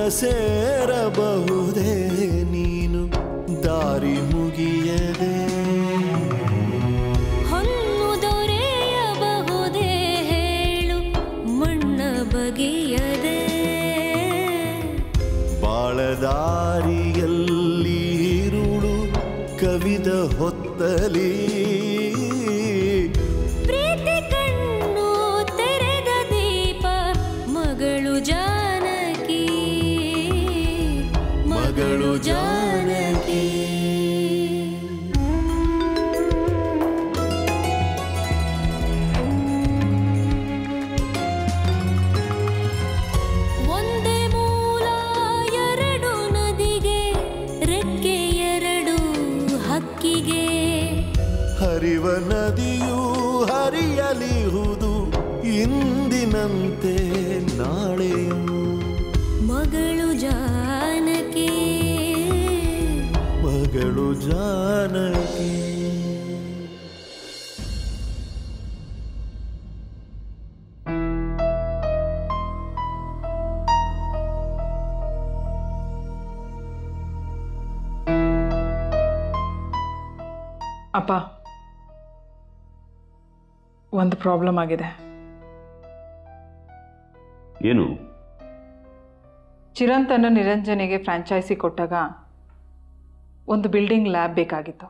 ಸೇರಬಹುದೇ ನೀನು ದಾರಿ ಮುಗಿಯದೆ ಹೊನ್ನು ದೊರೆಯಬಹುದೇ ಹೇಳು ಮಣ್ಣ ಬಗೆಯದೆ ಬಾಳದಾರಿಯಲ್ಲಿ ಇರುಳು ಕವಿದ ಹೊತ್ತಲಿ ಪ್ರೀತಿ ಕಣ್ಣು ತೆರೆದ ದೀಪ ಮಗಳು ಜಾನಕಿ ಮಗಳು ಜಾನಕಿ ಒಂದೇ ಮೂಲ ಎರಡು ನದಿಗೆ ರೆಕ್ಕೆ ಎರಡು ಹಕ್ಕಿಗೆ ಹರಿವ ನದಿಯೂ ಹರಿಯಲಿಹುದು ಇಂದಿನಂತೆ ನಾಳೆಯೂ ಮಗಳು ಜಾನಕಿ ಮಗಳು ಜಾನಕಿ ಅಪ್ಪ ಒಂದು ಪ್ರಾಬ್ಲಮ್ ಆಗಿದೆ ಏನು ಚಿರಂತನ ನಿರಂಜನೆಗೆ ಫ್ರಾಂಚೈಸಿ ಕೊಟ್ಟಾಗ ಒಂದು ಬಿಲ್ಡಿಂಗ್ ಲ್ಯಾಬ್ ಬೇಕಾಗಿತ್ತು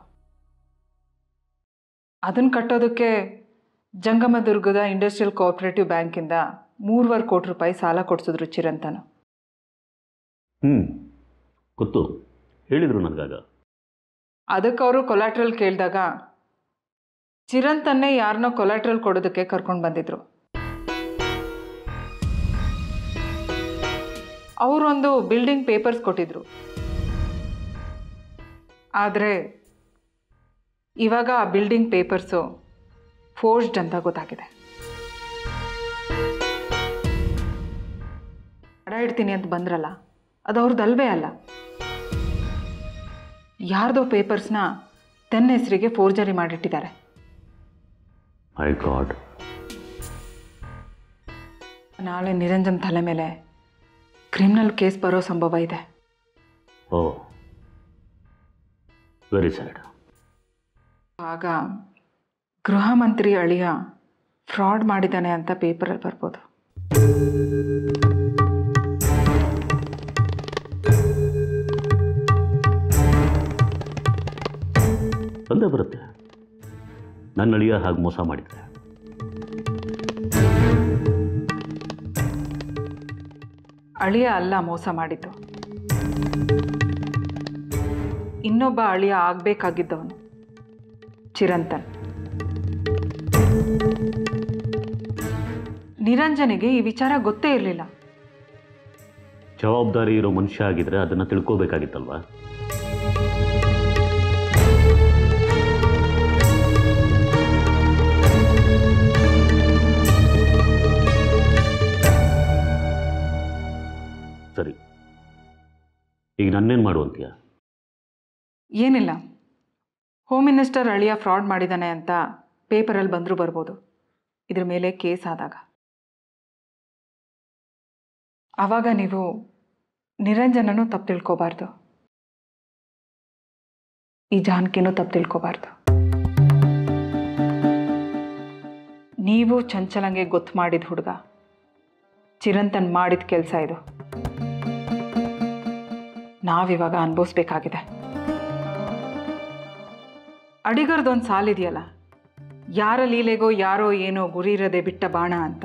ಅದನ್ನು ಕಟ್ಟೋದಕ್ಕೆ ಜಂಗಮದುರ್ಗದ ಇಂಡಸ್ಟ್ರಿಯಲ್ ಕೋಆಪರೇಟಿವ್ ಬ್ಯಾಂಕಿಂದ ಮೂರುವರೆ ಕೋಟಿ ರೂಪಾಯಿ ಸಾಲ ಕೊಡಿಸಿದ್ರು ಚಿರಂತನ ಹ್ಞೂ ಗೊತ್ತು ಹೇಳಿದರು ನನಗಾಗ ಅದಕ್ಕೆ ಅವರು ಕೊಲಾಟ್ರಲ್ ಕೇಳಿದಾಗ ಚಿರಂತನ್ನೇ ಯಾರನ್ನೋ ಕೊಲಾಟ್ರಲ್ ಕೊಡೋದಕ್ಕೆ ಕರ್ಕೊಂಡು ಬಂದಿದ್ರು ಅವರೊಂದು ಬಿಲ್ಡಿಂಗ್ ಪೇಪರ್ಸ್ ಕೊಟ್ಟಿದ್ರು ಆದರೆ ಇವಾಗ ಆ ಬಿಲ್ಡಿಂಗ್ ಪೇಪರ್ಸು ಫೋರ್ಸ್ಡ್ ಅಂತ ಗೊತ್ತಾಗಿದೆ ಅಡ ಇಡ್ತೀನಿ ಅಂತ ಬಂದ್ರಲ್ಲ ಅದು ಅವ್ರದ್ದಲ್ವೇ ಅಲ್ಲ ಯಾರ್ದೋ ಪೇಪರ್ಸ್ನ ತನ್ನ ಹೆಸರಿಗೆ ಫೋರ್ಜರಿ ಮಾಡಿಟ್ಟಿದ್ದಾರೆ ಐ ಗಾಡ್ ನಾಳೆ ನಿರಂಜನ್ ತಲೆ ಮೇಲೆ ಕ್ರಿಮಿನಲ್ ಕೇಸ್ ಬರೋ ಸಂಭವ ಇದೆ ಓ ವೆರಿ ಸ್ಯಾಡ್ ಆಗ ಗೃಹ ಮಂತ್ರಿ ಅಳಿಯ ಫ್ರಾಡ್ ಮಾಡಿದ್ದಾನೆ ಅಂತ ಪೇಪರಲ್ಲಿ ಬರ್ಬೋದು ಬಂದೇ ಬರುತ್ತೆ ನನ್ನ ಅಳಿಯ ಹಾಗೆ ಮೋಸ ಮಾಡಿದ್ರೆ ಅಳಿಯ ಅಲ್ಲ ಮೋಸ ಮಾಡಿದ್ದು ಇನ್ನೊಬ್ಬ ಅಳಿಯ ಆಗಬೇಕಾಗಿದ್ದವನು ಚಿರಂತನ್ ನಿರಂಜನಿಗೆ ಈ ವಿಚಾರ ಗೊತ್ತೇ ಇರಲಿಲ್ಲ ಜವಾಬ್ದಾರಿ ಇರೋ ಮನುಷ್ಯ ಆಗಿದ್ರೆ ಅದನ್ನು ತಿಳ್ಕೋಬೇಕಾಗಿತ್ತಲ್ವಾ ಸರಿ ಈಗ ನನ್ನೇನು ಮಾಡುವಂತೀಯ ಏನಿಲ್ಲ ಹೋಮ್ ಮಿನಿಸ್ಟರ್ ಅಳಿಯ ಫ್ರಾಡ್ ಮಾಡಿದ್ದಾನೆ ಅಂತ ಪೇಪರಲ್ಲಿ ಬಂದರೂ ಬರ್ಬೋದು ಇದ್ರ ಮೇಲೆ ಕೇಸ್ ಆದಾಗ ಆವಾಗ ನೀವು ನಿರಂಜನನು ತಪ್ಪು ತಿಳ್ಕೊಬಾರ್ದು ಈ ಜಾನಕಿನೂ ತಪ್ಪು ತಿಳ್ಕೊಬಾರ್ದು ನೀವು ಚಂಚಲಂಗೆ ಗೊತ್ತು ಮಾಡಿದ ಹುಡುಗ ಚಿರಂತನ್ ಮಾಡಿದ ಕೆಲಸ ಇದು ನಾವಿವಾಗ ಅನುಭವಿಸ್ಬೇಕಾಗಿದೆ ಅಡಿಗರ್ದೊಂದು ಸಾಲಿದೆಯಲ್ಲ ಯಾರ ಲೀಲೆಗೋ ಯಾರೋ ಏನೋ ಗುರಿ ಇರದೆ ಬಿಟ್ಟ ಬಾಣ ಅಂತ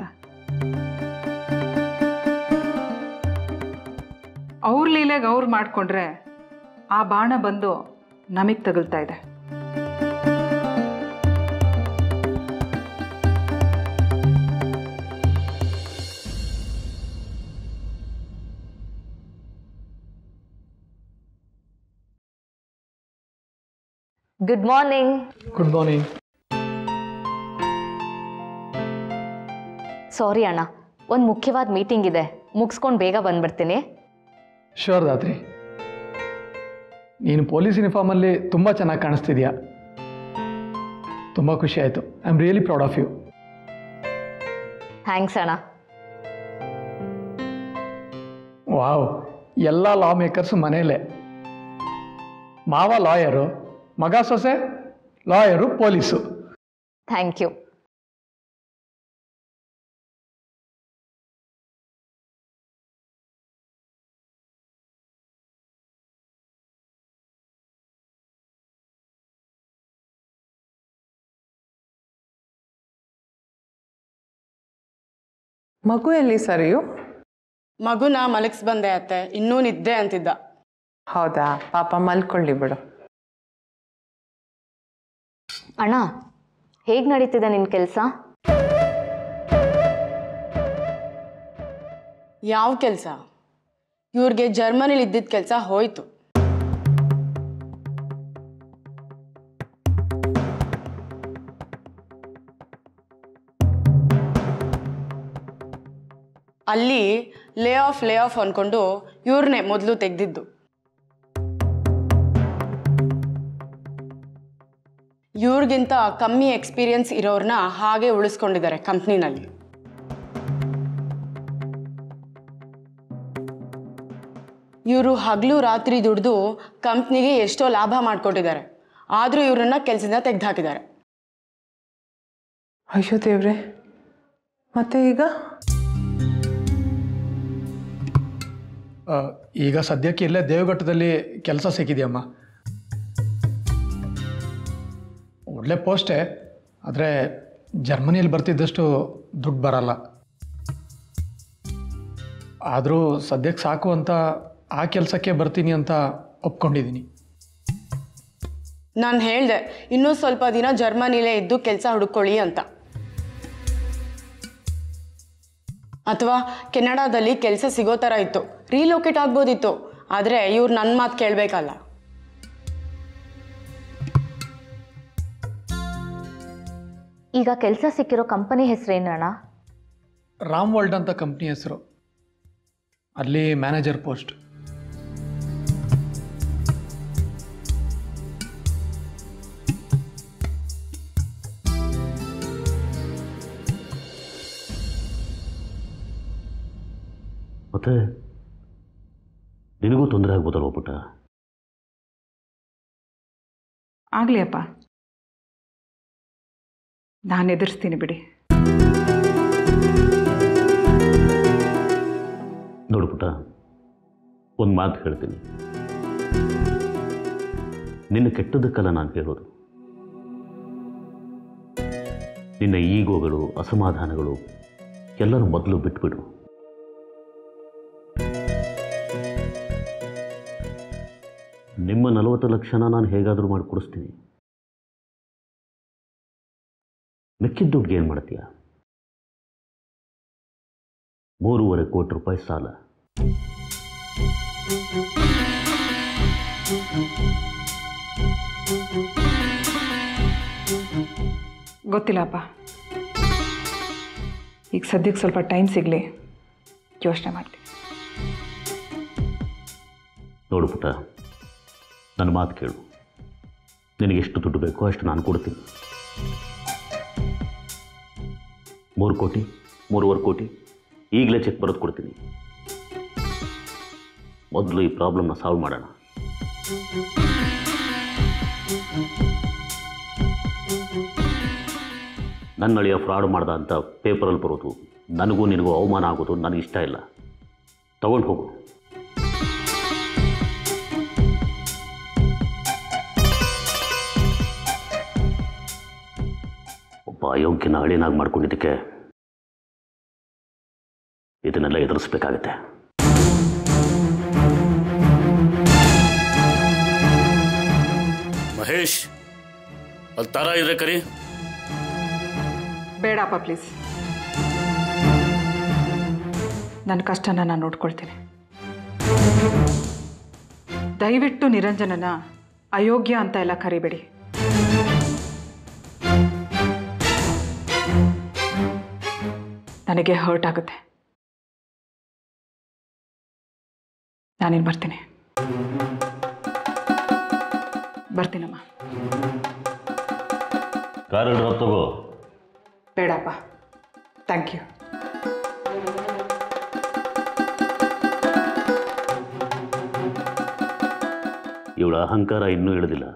ಅವ್ರ ಲೀಲೆಗೆ ಅವ್ರು ಮಾಡಿಕೊಂಡ್ರೆ ಆ ಬಾಣ ಬಂದು ನಮಗೆ ತಗುಲ್ತಾ ಇದೆ good morning good morning sorry ಅಣ್ಣ ಒಂದು ಮುಖ್ಯವಾದ ಮೀಟಿಂಗ್ ಇದೆ ಮುಗಿಸ್ಕೊಂಡು ಬೇಗ ಬಂದ್ಬಿಡ್ತೀನಿ ಶೋರ್ ದಾತ್ರಿ ನೀನು ಪೊಲೀಸ್ ಯೂನಿಫಾರ್ಮಲ್ಲಿ ತುಂಬ ಚೆನ್ನಾಗಿ ಕಾಣಿಸ್ತಿದ್ಯಾ ತುಂಬ ಖುಷಿ ಆಯಿತು I am really proud of you thanks ಅಣ್ಣ ವಾವ್ ಎಲ್ಲ ಲಾ ಮೇಕರ್ಸ್ ಮನೇಲೆ ಮಾವ ಲಾಯರು ಮಗ ಸೊಸೆ ಲಾಯರು ಪೊಲೀಸು ಥ್ಯಾಂಕ್ ಯು ಮಗು ಎಲ್ಲಿ ಸರಿಯು ಮಗುನ ಮಲಗಿಸ್ ಬಂದೆ ಅತ್ತೆ ಇನ್ನೂ ನಿದ್ದೆ ಅಂತಿದ್ದ ಹೌದಾ ಪಾಪ ಮಲ್ಕೊಳ್ಳಿ ಬಿಡು ಅಣ್ಣ ಹೇಗೆ ನಡೀತಿದೆ ನಿನ್ನ ಕೆಲಸ ಯಾವ ಕೆಲಸ ಇವ್ರಿಗೆ ಜರ್ಮನಿಲಿ ಇದ್ದಿದ್ದ ಕೆಲಸ ಹೋಯ್ತು ಅಲ್ಲಿ ಲೇ ಆಫ್ ಲೇ ಆಫ್ ಅಂದ್ಕೊಂಡು ಇವ್ರನ್ನೇ ಮೊದಲು ತೆಗೆದಿದ್ದು ಇವ್ರಿಗಿಂತ ಕಮ್ಮಿ ಎಕ್ಸ್ಪೀರಿಯನ್ಸ್ ಇರೋರನ್ನ ಹಾಗೆ ಉಳಿಸ್ಕೊಂಡಿದ್ದಾರೆ ಕಂಪ್ನಿನಲ್ಲಿ ಇವರು ಹಗಲು ರಾತ್ರಿ ದುಡಿದು ಕಂಪ್ನಿಗೆ ಎಷ್ಟೋ ಲಾಭ ಮಾಡಿಕೊಟ್ಟಿದ್ದಾರೆ ಆದರೂ ಇವ್ರನ್ನ ಕೆಲಸದಿಂದ ತೆಗೆದುಹಾಕಿದ್ದಾರೆ ಅಯ್ಯೋ ದೇವ್ರೆ ಮತ್ತೆ ಈಗ ಆ, ಈಗ ಸದ್ಯಕ್ಕೆ ಇಲ್ಲೇ ದೇವಘಟ್ಟದಲ್ಲಿ ಕೆಲಸ ಸಿಕ್ಕಿದೆಯಮ್ಮ ಒಳ್ಳೆ ಪೋಸ್ಟೇ ಆದರೆ ಜರ್ಮನಿಯಲ್ಲಿ ಬರ್ತಿದ್ದಷ್ಟು ದುಡ್ಡು ಬರಲ್ಲ ಆದರೂ ಸದ್ಯಕ್ಕೆ ಸಾಕು ಅಂತ ಆ ಕೆಲಸಕ್ಕೆ ಬರ್ತೀನಿ ಅಂತ ಒಪ್ಕೊಂಡಿದ್ದೀನಿ ನಾನು ಹೇಳಿದೆ ಇನ್ನೂ ಸ್ವಲ್ಪ ದಿನ ಜರ್ಮನಿಲೇ ಇದ್ದು ಕೆಲಸ ಹುಡುಕೊಳ್ಳಿ ಅಂತ ಅಥವಾ ಕೆನಡಾದಲ್ಲಿ ಕೆಲಸ ಸಿಗೋ ಥರ ಇತ್ತು ರೀಲೊಕೇಟ್ ಆಗ್ಬೋದಿತ್ತು ಆದರೆ ಇವ್ರು ನನ್ನ ಮಾತು ಕೇಳಬೇಕಲ್ಲ ಈಗ ಕೆಲಸ ಸಿಕ್ಕಿರೋ ಕಂಪನಿ ಹೆಸರೇನಣ್ಣ ರಾಮ್ ವರ್ಲ್ಡ್ ಅಂತ ಕಂಪ್ನಿ ಹೆಸರು ಅಲ್ಲಿ ಮ್ಯಾನೇಜರ್ ಪೋಸ್ಟ್ ಮತ್ತೆ ನಿನಗೂ ತೊಂದರೆ ಆಗ್ಬೋದಲ್ವ ಪುಟ್ಟ ಆಗಲಿ ಅಪ್ಪ ನಾನು ಎದುರಿಸ್ತೀನಿ ಬಿಡಿ ನೋಡು ಪುಟ್ಟ ಒಂದು ಮಾತು ಹೇಳ್ತೀನಿ ನಿನ್ನ ಕೆಟ್ಟದಕ್ಕಲ್ಲ ನಾನು ಹೇಳೋದು ನಿನ್ನ ಈಗೋಗಳು ಅಸಮಾಧಾನಗಳು ಎಲ್ಲರೂ ಮೊದಲು ಬಿಟ್ಬಿಡು ನಿಮ್ಮ ನಲವತ್ತು ಲಕ್ಷನ ನಾನು ಹೇಗಾದರೂ ಮಾಡಿ ಕೊಡಿಸ್ತೀನಿ ಮಿಕ್ಕಿದ ದುಡ್ಡಿಗೆ ಏನು ಮಾಡ್ತೀಯ ಮೂರುವರೆ ಕೋಟಿ ರೂಪಾಯಿ ಸಾಲ ಗೊತ್ತಿಲ್ಲಪ್ಪ ಈಗ ಸದ್ಯಕ್ಕೆ ಸ್ವಲ್ಪ ಟೈಮ್ ಸಿಗಲಿ ಯೋಚನೆ ಮಾಡ್ತೀನಿ ನೋಡು ಪುಟ್ಟ ನನ್ನ ಮಾತು ಕೇಳು ನಿನಗೆ ಎಷ್ಟು ದುಡ್ಡು ಬೇಕೋ ಅಷ್ಟು ನಾನು ಕೊಡ್ತೀನಿ ಮೂರು ಕೋಟಿ ಮೂರುವರೆ ಕೋಟಿ ಈಗಲೇ ಚೆಕ್ ಬರೋದು ಕೊಡ್ತೀನಿ ಮೊದಲು ಈ ಪ್ರಾಬ್ಲಮ್ನ ಸಾಲ್ವ್ ಮಾಡೋಣ ನನ್ನ ಅಳಿಯ ಫ್ರಾಡ್ ಮಾಡ್ದ ಅಂತ ಪೇಪರಲ್ಲಿ ಬರೋದು ನನಗೂ ನಿನಗೂ ಅವಮಾನ ಆಗೋದು ನನಗೆ ಇಷ್ಟ ಇಲ್ಲ ತಗೊಂಡು ಹೋಗು ಒಬ್ಬ ಅಯೋಗ್ಯನ ಹಳಿನಾಗಿ ಮಾಡ್ಕೊಂಡಿದ್ದಕ್ಕೆ ಇದನ್ನೆಲ್ಲ ಎದುರಿಸ್ಬೇಕಾಗತ್ತೆ ಮಹೇಶ್ ಅಲ್ಲಿ ತರ ಇದ್ರೆ ಕರಿ ಬೇಡಪ್ಪ ಪ್ಲೀಸ್ ನನ್ನ ಕಷ್ಟನ ನಾನು ನೋಡ್ಕೊಳ್ತೀನಿ ದಯವಿಟ್ಟು ನಿರಂಜನನ ಅಯೋಗ್ಯ ಅಂತ ಎಲ್ಲ ಕರಿಬೇಡಿ ನನಗೆ ಹರ್ಟ್ ಆಗುತ್ತೆ ನಾನೇನು ಬರ್ತೀನಿ ಬರ್ತೀನಮ್ಮ ಕಾರ್ ಡ್ರಾಪ್ ತಗೋ ಬೇಡಪ್ಪ ಥ್ಯಾಂಕ್ ಯು ಇವಳ ಅಹಂಕಾರ ಇನ್ನೂ ಇಳಿದಿಲ್ಲ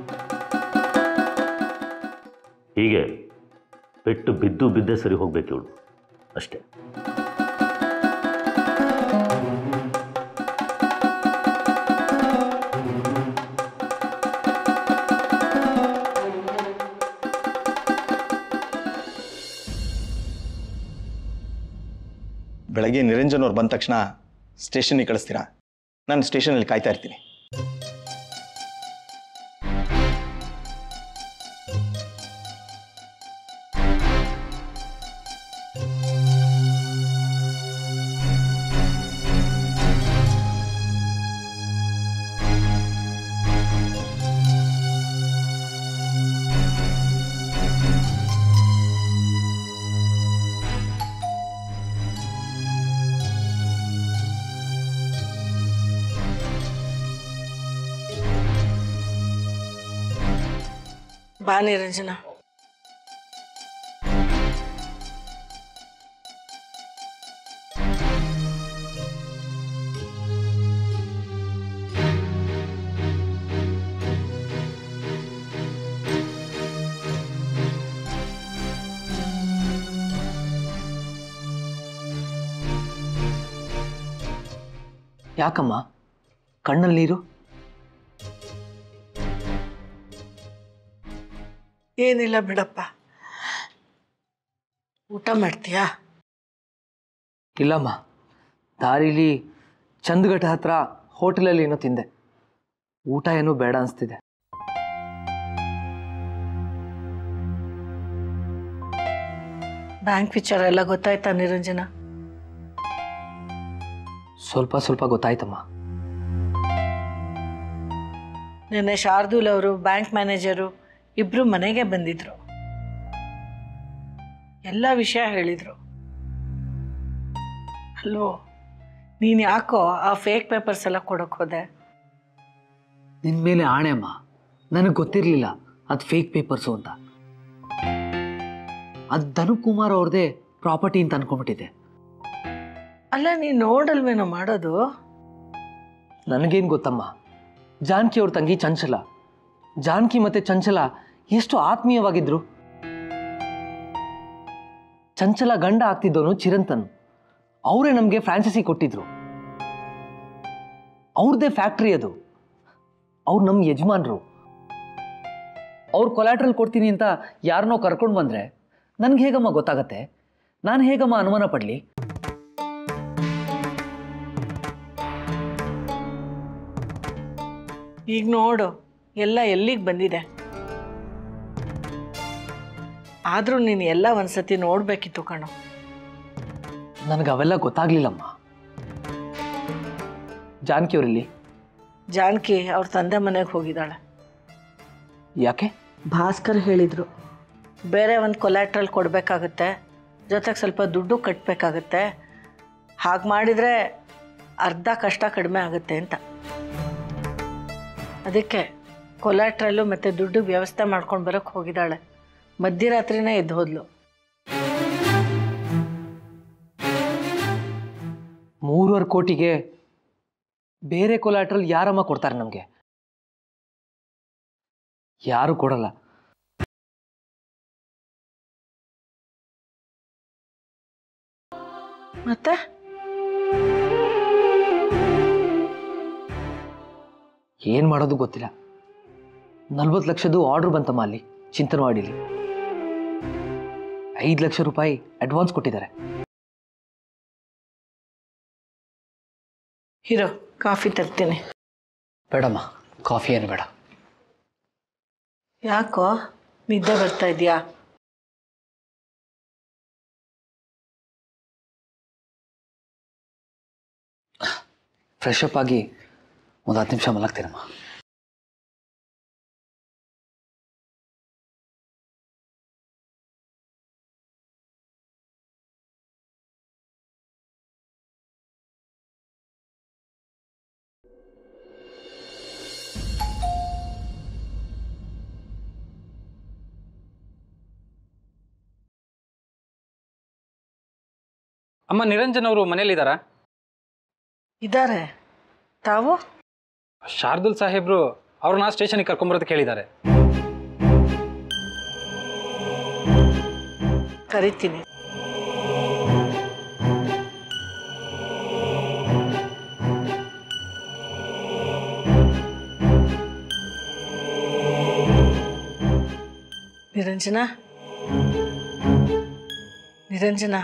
ಹೀಗೆ ಪೆಟ್ಟು ಬಿದ್ದು ಬಿದ್ದೇ ಸರಿ ಹೋಗ್ಬೇಕು ಇವಳು ಅಷ್ಟೇ ಬೆಳಗ್ಗೆ ನಿರಂಜನ್ ಅವ್ರು ಬಂದ ತಕ್ಷಣ ಸ್ಟೇಷನ್ಗೆ ಕಳಿಸ್ತೀರಾ ನಾನು ಸ್ಟೇಷನಲ್ಲಿ ಕಾಯ್ತಾ ಇರ್ತೀನಿ ಬಾ ನಿರಂಜನ ಯಾಕಮ್ಮ ಕಣ್ಣಲ್ಲಿ ನೀರು ಏನಿಲ್ಲ ಬಿಡಪ್ಪ ಊಟ ಮಾಡ್ತೀಯಾ ಇಲ್ಲಮ್ಮ ದಾರಿಲಿ ಚಂದಘಟ್ಟ ಹತ್ರ ಹೋಟೆಲಲ್ಲಿ ಏನೋ ತಿಂದೆ ಊಟ ಏನೂ ಬೇಡ ಅನಿಸ್ತಿದೆ ಬ್ಯಾಂಕ್ ವಿಚಾರ ಎಲ್ಲ ಗೊತ್ತಾಯ್ತಾ ನಿರಂಜನ ಸ್ವಲ್ಪ ಸ್ವಲ್ಪ ಗೊತ್ತಾಯ್ತಮ್ಮ ನಿನ್ನೆ ಶಾರ್ದೂಲ್ ಅವರು ಬ್ಯಾಂಕ್ ಮ್ಯಾನೇಜರು ಇಬ್ರು ಮನೆಗೆ ಬಂದಿದ್ರು ಎಲ್ಲ ವಿಷಯ ಹೇಳಿದ್ರು ಅಲ್ಲೋ ನೀನು ಯಾಕೋ ಆ ಫೇಕ್ ಪೇಪರ್ಸ್ ಎಲ್ಲ ಕೊಡೋಕೆ ಹೋದೆ ನಿನ್ನ ಮೇಲೆ ಆಣೆ ಅಮ್ಮ ನನಗೆ ಗೊತ್ತಿರಲಿಲ್ಲ ಅದು ಫೇಕ್ ಪೇಪರ್ಸು ಅಂತ ಅದು ಧನುಕ್ ಕುಮಾರ್ ಅವ್ರದ್ದೇ ಪ್ರಾಪರ್ಟಿ ಅಂತ ಅನ್ಕೊಂಬಿಟ್ಟಿದ್ದೆ ಅಲ್ಲ ನೀನು ನೋಡಲ್ವೇನೋ ಮಾಡೋದು ನನಗೇನು ಗೊತ್ತಮ್ಮ ಜಾನಕಿ ಅವ್ರ ತಂಗಿ ಚಂಚಲ ಜಾನಕಿ ಮತ್ತೆ ಚಂಚಲ ಎಷ್ಟು ಆತ್ಮೀಯವಾಗಿದ್ರು ಚಂಚಲ ಗಂಡ ಆಗ್ತಿದ್ದವನು ಚಿರಂತನ್ ಅವರೇ ನಮಗೆ ಫ್ರಾಂಚೈಸಿ ಕೊಟ್ಟಿದ್ರು ಅವ್ರದ್ದೇ ಫ್ಯಾಕ್ಟ್ರಿ ಅದು ಅವ್ರು ನಮ್ಮ ಯಜಮಾನ್ರು ಅವ್ರು ಕೊಲಾಟ್ರಲ್ ಕೊಡ್ತೀನಿ ಅಂತ ಯಾರನ್ನೋ ಕರ್ಕೊಂಡು ಬಂದರೆ ನನಗೆ ಹೇಗಮ್ಮ ಗೊತ್ತಾಗತ್ತೆ ನಾನು ಹೇಗಮ್ಮ ಅನುಮಾನ ಪಡಲಿ ಈಗ ನೋಡು ಎಲ್ಲ ಎಲ್ಲಿಗೆ ಬಂದಿದೆ ಆದರೂ ನೀನು ಎಲ್ಲ ಒಂದ್ಸತಿ ನೋಡಬೇಕಿತ್ತು ಕಣೋ ನನಗೆ ಅವೆಲ್ಲ ಗೊತ್ತಾಗ್ಲಿಲ್ಲಮ್ಮ ಜಾನಕಿ ಅವರಲ್ಲಿ ಜಾನಕಿ ಅವ್ರ ತಂದೆ ಮನೆಗೆ ಹೋಗಿದ್ದಾಳೆ ಯಾಕೆ ಭಾಸ್ಕರ್ ಹೇಳಿದರು ಬೇರೆ ಒಂದು ಕೊಲ್ಯಾಟ್ರಲ್ ಕೊಡಬೇಕಾಗುತ್ತೆ ಜೊತೆಗೆ ಸ್ವಲ್ಪ ದುಡ್ಡು ಕಟ್ಟಬೇಕಾಗತ್ತೆ ಹಾಗೆ ಮಾಡಿದರೆ ಅರ್ಧ ಕಷ್ಟ ಕಡಿಮೆ ಆಗುತ್ತೆ ಅಂತ ಅದಕ್ಕೆ ಕೊಲ್ಯಾಟ್ರಲ್ಲು ಮತ್ತು ದುಡ್ಡು ವ್ಯವಸ್ಥೆ ಮಾಡ್ಕೊಂಡು ಬರೋಕ್ಕೆ ಹೋಗಿದ್ದಾಳೆ ಮಧ್ಯರಾತ್ರಿನೇ ಎದ್ದು ಹೋದ್ಲು ಮೂರುವರೆ ಕೋಟಿಗೆ ಬೇರೆ ಕೊಲಾಟ್ರಲ್ ಯಾರಮ್ಮ ಕೊಡ್ತಾರೆ ನಮಗೆ ಯಾರು ಕೊಡಲ್ಲ ಮತ್ತೆ ಏನು ಮಾಡೋದು ಗೊತ್ತಿಲ್ಲ ನಲ್ವತ್ತು ಲಕ್ಷದ್ದು ಆರ್ಡ್ರ್ ಬಂತಮ್ಮ ಅಲ್ಲಿ ಚಿಂತನವಾಡಿಲಿ ಐದು ಲಕ್ಷ ರೂಪಾಯಿ ಅಡ್ವಾನ್ಸ್ ಕೊಟ್ಟಿದ್ದಾರೆ ಹೀರೋ ಕಾಫಿ ತರ್ತೀನಿ ಬೇಡಮ್ಮ ಕಾಫಿ ಏನು ಬೇಡ ಯಾಕೋ ನಿದ್ದೆ ಬರ್ತಾ ಇದೆಯಾ ಫ್ರೆಶ್ ಅಪ್ ಆಗಿ ಒಂದು ಹತ್ತು ನಿಮಿಷ ಮಲಗ್ತೀನಮ್ಮ ಅಮ್ಮ ನಿರಂಜನ್ ಅವರು ಮನೇಲಿದ್ದಾರಾ ಇದ್ದಾರೆ ತಾವು ಶಾರ್ದುಲ್ ಸಾಹೇಬ್ರು ಅವ್ರನ್ನ ಸ್ಟೇಷನಿಗೆ ಕರ್ಕೊಂಬರೋದಕ್ಕೆ ಹೇಳಿದ್ದಾರೆ ಕರಿತೀನಿ ನಿರಂಜನ ನಿರಂಜನ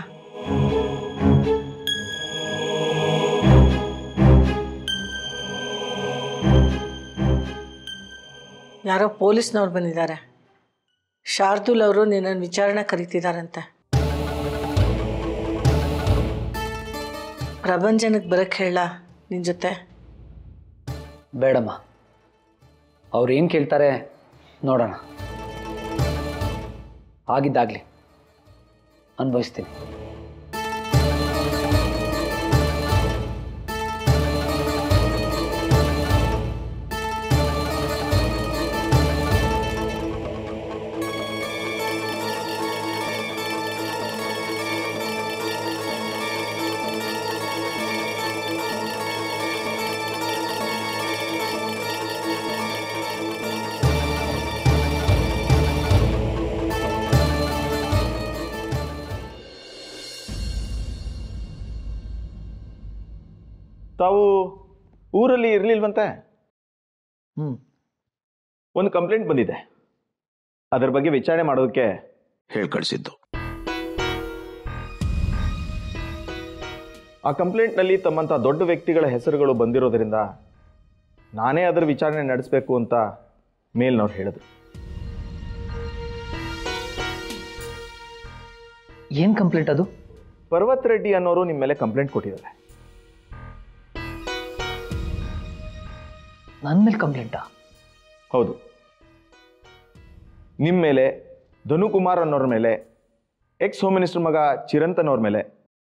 ಯಾರೋ ಪೊಲೀಸ್ನವ್ರು ಬಂದಿದ್ದಾರೆ ಶಾರ್ದುಲ್ ಅವರು ನಿನ್ನನ್ನು ವಿಚಾರಣೆ ಕರೀತಿದ್ದಾರಂತೆ ಪ್ರಪಂಚನಕ್ಕೆ ಬರಕ್ಕೆ ಹೇಳ ನಿನ್ನ ಜೊತೆ ಬೇಡಮ್ಮ ಅವ್ರು ಏನು ಕೇಳ್ತಾರೆ ನೋಡೋಣ ಆಗಿದ್ದಾಗಲಿ ಅನುಭವಿಸ್ತೀನಿ ತಾವು ಊರಲ್ಲಿ ಇರಲಿಲ್ವಂತೆ ಹ್ಞೂ ಒಂದು ಕಂಪ್ಲೇಂಟ್ ಬಂದಿದೆ ಅದರ ಬಗ್ಗೆ ವಿಚಾರಣೆ ಮಾಡೋದಕ್ಕೆ ಹೇಳಿ ಕಳಿಸಿದ್ದು ಆ ಕಂಪ್ಲೇಂಟ್ನಲ್ಲಿ ತಮ್ಮಂಥ ದೊಡ್ಡ ವ್ಯಕ್ತಿಗಳ ಹೆಸರುಗಳು ಬಂದಿರೋದ್ರಿಂದ ನಾನೇ ಅದರ ವಿಚಾರಣೆ ನಡೆಸಬೇಕು ಅಂತ ಮೇಲ್ನವ್ರು ಹೇಳಿದ್ರು ಏನು ಕಂಪ್ಲೇಂಟ್ ಅದು ಪರ್ವತ್ ರೆಡ್ಡಿ ಅನ್ನೋರು ನಿಮ್ಮ ಮೇಲೆ ಕಂಪ್ಲೇಂಟ್ ಕೊಟ್ಟಿದ್ದಾರೆ ನನ್ನ ಮೇಲೆ ಕಂಪ್ಲೇಂಟಾ ಹೌದು ನಿಮ್ಮ ಮೇಲೆ ಧನುಕುಮಾರ್ ಅನ್ನೋರ ಮೇಲೆ ಎಕ್ಸ್ ಹೋಮ್ ಮಿನಿಸ್ಟರ್ ಮಗ ಚಿರಂತನ್ ಅವ್ರ ಮೇಲೆ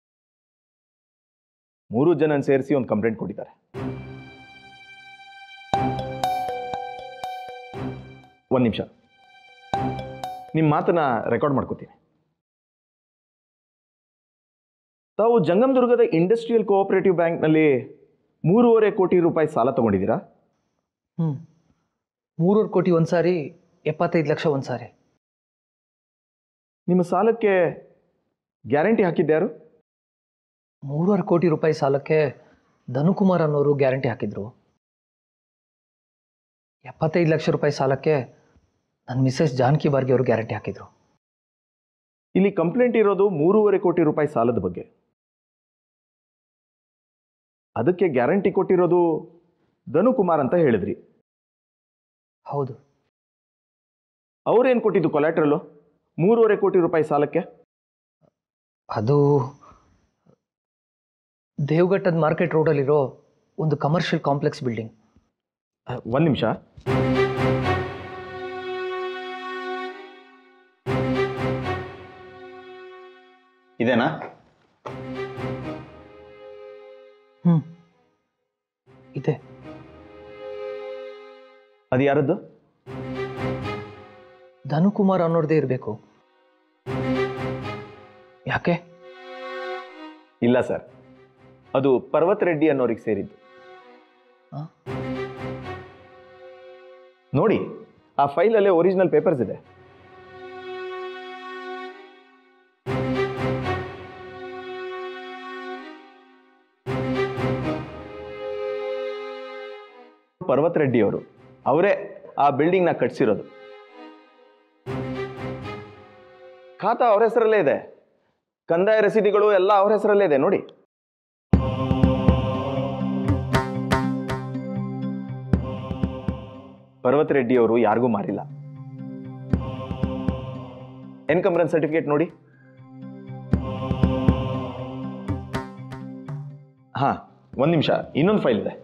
ಮೂರು ಜನ ಸೇರಿಸಿ ಒಂದು ಕಂಪ್ಲೇಂಟ್ ಕೊಟ್ಟಿದ್ದಾರೆ ಒಂದು ನಿಮಿಷ ನಿಮ್ಮ ಮಾತನ್ನ ರೆಕಾರ್ಡ್ ಮಾಡ್ಕೋತೀನಿ ತಾವು ಜಂಗಮದುರ್ಗದ ಇಂಡಸ್ಟ್ರಿಯಲ್ ಕೋಆಪರೇಟಿವ್ ಬ್ಯಾಂಕ್ನಲ್ಲಿ ಮೂರುವರೆ ಕೋಟಿ ರೂಪಾಯಿ ಸಾಲ ತಗೊಂಡಿದ್ದೀರಾ ಹ್ಞೂ ಮೂರೂರು ಕೋಟಿ ಒಂದು ಸಾರಿ ಎಪ್ಪತ್ತೈದು ಲಕ್ಷ ಒಂದು ಸಾರಿ ನಿಮ್ಮ ಸಾಲಕ್ಕೆ ಗ್ಯಾರಂಟಿ ಹಾಕಿದ್ದ್ಯಾರು ಮೂರುವರೆ ಕೋಟಿ ರೂಪಾಯಿ ಸಾಲಕ್ಕೆ ಧನುಕುಮಾರ್ ಅನ್ನೋರು ಗ್ಯಾರಂಟಿ ಹಾಕಿದ್ರು ಎಪ್ಪತ್ತೈದು ಲಕ್ಷ ರೂಪಾಯಿ ಸಾಲಕ್ಕೆ ನನ್ನ ಮಿಸ್ಸೆಸ್ ಜಾನಕಿ ಬಾರ್ಗಿ ಅವರು ಗ್ಯಾರಂಟಿ ಹಾಕಿದ್ರು ಇಲ್ಲಿ ಕಂಪ್ಲೇಂಟ್ ಇರೋದು ಮೂರುವರೆ ಕೋಟಿ ರೂಪಾಯಿ ಸಾಲದ ಬಗ್ಗೆ ಅದಕ್ಕೆ ಗ್ಯಾರಂಟಿ ಕೊಟ್ಟಿರೋದು ಧನುಕುಮಾರ್ ಅಂತ ಹೇಳಿದ್ರಿ ಹೌದು ಅವ್ರೇನು ಕೊಟ್ಟಿದ್ದು ಕೊಲ್ಯಾಟ್ರಲ್ಲು ಮೂರುವರೆ ಕೋಟಿ ರೂಪಾಯಿ ಸಾಲಕ್ಕೆ ಅದು ದೇವಘಟ್ಟದ ಮಾರ್ಕೆಟ್ ರೋಡಲ್ಲಿರೋ ಒಂದು ಕಮರ್ಷಿಯಲ್ ಕಾಂಪ್ಲೆಕ್ಸ್ ಬಿಲ್ಡಿಂಗ್ ಒಂದು ನಿಮಿಷ ಇದೇನಾ ಹ್ಞೂ ಇದೆ ಅದು ಯಾರದ್ದು ಧನುಕುಮಾರ್ ಅನ್ನೋರ್ದೇ ಇರಬೇಕು ಯಾಕೆ ಇಲ್ಲ ಸರ್ ಅದು ಪರ್ವತ್ ರೆಡ್ಡಿ ಅನ್ನೋರಿಗೆ ಸೇರಿದ್ದು ಆ? ನೋಡಿ ಆ ಫೈಲಲ್ಲೇ ಒರಿಜಿನಲ್ ಪೇಪರ್ಸ್ ಇದೆ ಪರ್ವತ್ ರೆಡ್ಡಿ ಅವರು ಅವರೇ ಆ ಬಿಲ್ಡಿಂಗ್ನ ಕಟ್ಸಿರೋದು ಖಾತಾ ಅವ್ರ ಹೆಸರಲ್ಲೇ ಇದೆ ಕಂದಾಯ ರಸೀದಿಗಳು ಎಲ್ಲ ಅವ್ರ ಹೆಸರಲ್ಲೇ ಇದೆ ನೋಡಿ ಪರ್ವತ್ ರೆಡ್ಡಿ ಅವರು ಯಾರಿಗೂ ಮಾರಿಲ್ಲ ಎನ್ಕಮ್ರನ್ ಸರ್ಟಿಫಿಕೇಟ್ ನೋಡಿ ಹಾ ಒಂದ್ ನಿಮಿಷ ಇನ್ನೊಂದು ಫೈಲ್ ಇದೆ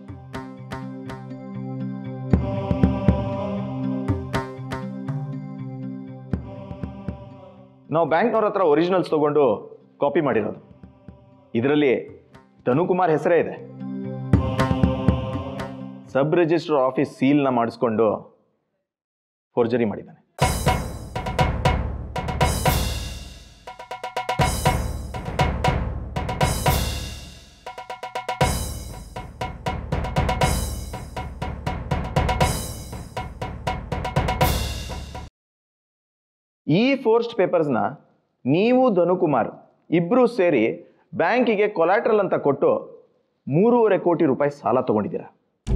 ನಾವು ಬ್ಯಾಂಕ್ನವ್ರ ಹತ್ರ ಒರಿಜಿನಲ್ಸ್ ತಗೊಂಡು ಕಾಪಿ ಮಾಡಿರೋದು ಇದರಲ್ಲಿ ಧನುಕುಮಾರ್ ಹೆಸರೇ ಇದೆ ಸಬ್ ರಿಜಿಸ್ಟರ್ ಆಫೀಸ್ ಸೀಲ್ನ ಮಾಡಿಸ್ಕೊಂಡು ಫೋರ್ಜರಿ ಮಾಡಿದ್ದಾನೆ ಈ ಫೋರ್ಸ್ಟ್ ಪೇಪರ್ಸ್ನ ನೀವು ಧನುಕುಮಾರ್ ಇಬ್ಬರೂ ಸೇರಿ ಬ್ಯಾಂಕಿಗೆ ಕೊಲಾಟ್ರಲ್ ಅಂತ ಕೊಟ್ಟು ಮೂರುವರೆ ಕೋಟಿ ರೂಪಾಯಿ ಸಾಲ ತಗೊಂಡಿದ್ದೀರಾ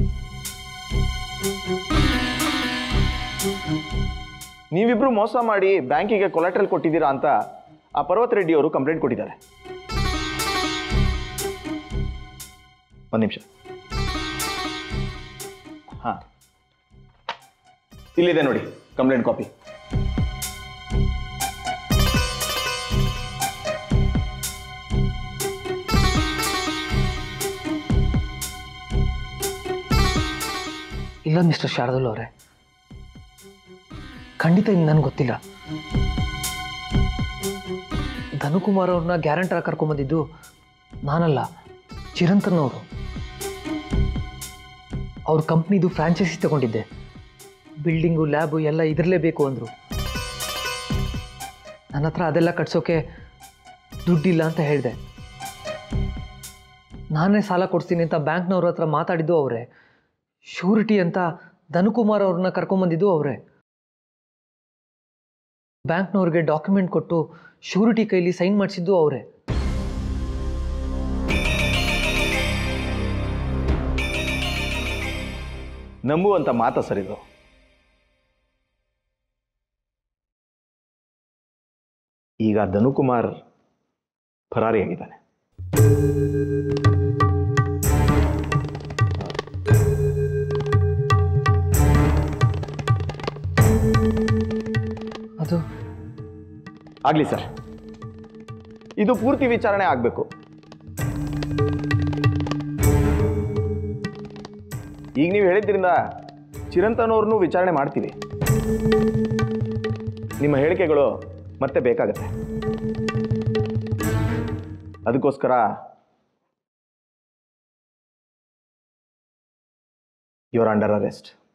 ನೀವಿಬ್ರು ಮೋಸ ಮಾಡಿ ಬ್ಯಾಂಕಿಗೆ ಕೊಲಾಟ್ರಲ್ ಕೊಟ್ಟಿದ್ದೀರಾ ಅಂತ ಆ ಪರ್ವತ್ ರೆಡ್ಡಿ ಅವರು ಕಂಪ್ಲೇಂಟ್ ಕೊಟ್ಟಿದ್ದಾರೆ ಒಂದು ನಿಮಿಷ ಹಾ ಇಲ್ಲಿದೆ ನೋಡಿ ಕಂಪ್ಲೇಂಟ್ ಕಾಪಿ ಇಲ್ಲ ಮಿಸ್ಟರ್ ಶಾರದಲ್ ಅವರೇ ಖಂಡಿತ ಇದು ನನಗೆ ಗೊತ್ತಿಲ್ಲ ಧನುಕುಮಾರ್ ಅವ್ರನ್ನ ಗ್ಯಾರಂಟರ್ ಕರ್ಕೊಂಬಂದಿದ್ದು ನಾನಲ್ಲ ಚಿರಂತನ್ ಅವರು ಅವ್ರ ಕಂಪ್ನಿದು ಫ್ರಾಂಚೈಸಿ ತಗೊಂಡಿದ್ದೆ ಬಿಲ್ಡಿಂಗು ಲ್ಯಾಬು ಎಲ್ಲ ಇದರಲ್ಲೇ ಬೇಕು ಅಂದರು ನನ್ನ ಹತ್ರ ಅದೆಲ್ಲ ಕಟ್ಸೋಕೆ ದುಡ್ಡಿಲ್ಲ ಅಂತ ಹೇಳಿದೆ ನಾನೇ ಸಾಲ ಕೊಡ್ತೀನಿ ಅಂತ ಬ್ಯಾಂಕ್ನವ್ರ ಹತ್ರ ಮಾತಾಡಿದ್ದು ಅವರೇ ಶ್ಯೂರಿಟಿ ಅಂತ ಧನುಕುಮಾರ್ ಅವ್ರನ್ನ ಕರ್ಕೊಂಬಂದಿದ್ದು ಅವರೇ ಬ್ಯಾಂಕ್ನವ್ರಿಗೆ ಡಾಕ್ಯುಮೆಂಟ್ ಕೊಟ್ಟು ಶ್ಯೂರಿಟಿ ಕೈಲಿ ಸೈನ್ ಮಾಡಿಸಿದ್ದು ಅವರೇ ನಂಬುವಂತ ಮಾತ ಸರಿದು ಈಗ ಧನುಕುಮಾರ್ ಫರಾರಿಯಾಗಿದ್ದಾನೆ ಅದು ಆಗ್ಲಿ ಸರ್ ಇದು ಪೂರ್ತಿ ವಿಚಾರಣೆ ಆಗಬೇಕು ಈಗ ನೀವು ಹೇಳಿದ್ರಿಂದ ಚಿರಂತನವ್ರನ್ನೂ ವಿಚಾರಣೆ ಮಾಡ್ತೀವಿ ನಿಮ್ಮ ಹೇಳಿಕೆಗಳು ಮತ್ತೆ ಬೇಕಾಗತ್ತೆ ಅದಕ್ಕೋಸ್ಕರ ಯುವರ್ ಅಂಡರ್ ಅರೆಸ್ಟ್